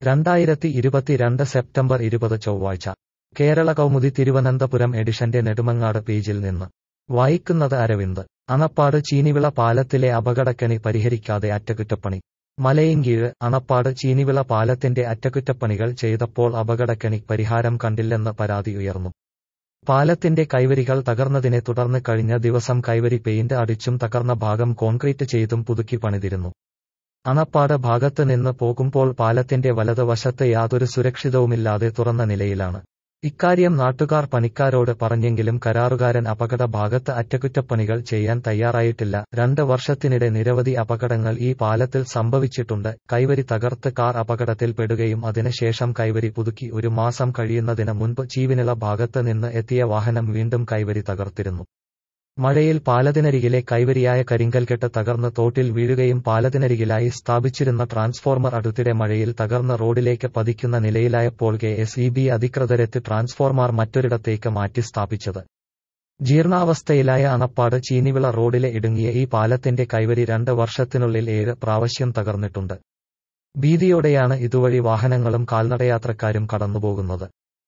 രണ്ടായിരത്തി ഇരുപത്തിരണ്ട് സെപ്റ്റംബർ ഇരുപത് ചൊവ്വാഴ്ച കേരള കൗമുദി തിരുവനന്തപുരം എഡിഷന്റെ നെടുമങ്ങാട് പേജിൽ നിന്ന് വായിക്കുന്നത് അരവിന്ദ് അണപ്പാട് ചീനിവിള പാലത്തിലെ അപകടക്കണി പരിഹരിക്കാതെ അറ്റകുറ്റപ്പണി മലയിൻകീഴ് അണപ്പാട് ചീനിവിള പാലത്തിന്റെ അറ്റകുറ്റപ്പണികൾ ചെയ്തപ്പോൾ അപകടക്കണി പരിഹാരം കണ്ടില്ലെന്ന് പരാതി ഉയർന്നു പാലത്തിന്റെ കൈവരികൾ തകർന്നതിനെ തുടർന്ന് കഴിഞ്ഞ ദിവസം കൈവരി പെയിന്റ് അടിച്ചും തകർന്ന ഭാഗം കോൺക്രീറ്റ് ചെയ്തും പുതുക്കി പണിതിരുന്നു അണപ്പാട് ഭാഗത്ത് നിന്ന് പോകുമ്പോൾ പാലത്തിന്റെ വലതുവശത്ത് യാതൊരു സുരക്ഷിതവുമില്ലാതെ തുറന്ന നിലയിലാണ് ഇക്കാര്യം നാട്ടുകാർ പണിക്കാരോട് പറഞ്ഞെങ്കിലും കരാറുകാരൻ അപകട ഭാഗത്ത് അറ്റകുറ്റപ്പണികൾ ചെയ്യാൻ തയ്യാറായിട്ടില്ല രണ്ട് വർഷത്തിനിടെ നിരവധി അപകടങ്ങൾ ഈ പാലത്തിൽ സംഭവിച്ചിട്ടുണ്ട് കൈവരി തകർത്ത് കാർ അപകടത്തിൽ പെടുകയും അതിനുശേഷം കൈവരി പുതുക്കി ഒരു മാസം കഴിയുന്നതിന് മുൻപ് ചീവിനിള ഭാഗത്ത് നിന്ന് എത്തിയ വാഹനം വീണ്ടും കൈവരി തകർത്തിരുന്നു മഴയിൽ പാലത്തിനരികിലെ കൈവരിയായ കരിങ്കൽക്കെട്ട് തകർന്ന് തോട്ടിൽ വീഴുകയും പാലത്തിനരികിലായി സ്ഥാപിച്ചിരുന്ന ട്രാൻസ്ഫോർമർ അടുത്തിടെ മഴയിൽ തകർന്ന് റോഡിലേക്ക് പതിക്കുന്ന നിലയിലായപ്പോൾ കെ എസ് ഇ ബി അധികൃതരെത്തി ട്രാൻസ്ഫോർമർ മറ്റൊരിടത്തേക്ക് മാറ്റി സ്ഥാപിച്ചത് ജീർണാവസ്ഥയിലായ അണപ്പാട് ചീനിവിള റോഡിലെ ഇടുങ്ങിയ ഈ പാലത്തിന്റെ കൈവരി രണ്ട് വർഷത്തിനുള്ളിൽ ഏഴ് പ്രാവശ്യം തകർന്നിട്ടുണ്ട് ഭീതിയോടെയാണ് ഇതുവഴി വാഹനങ്ങളും കാൽനടയാത്രക്കാരും കടന്നുപോകുന്നത്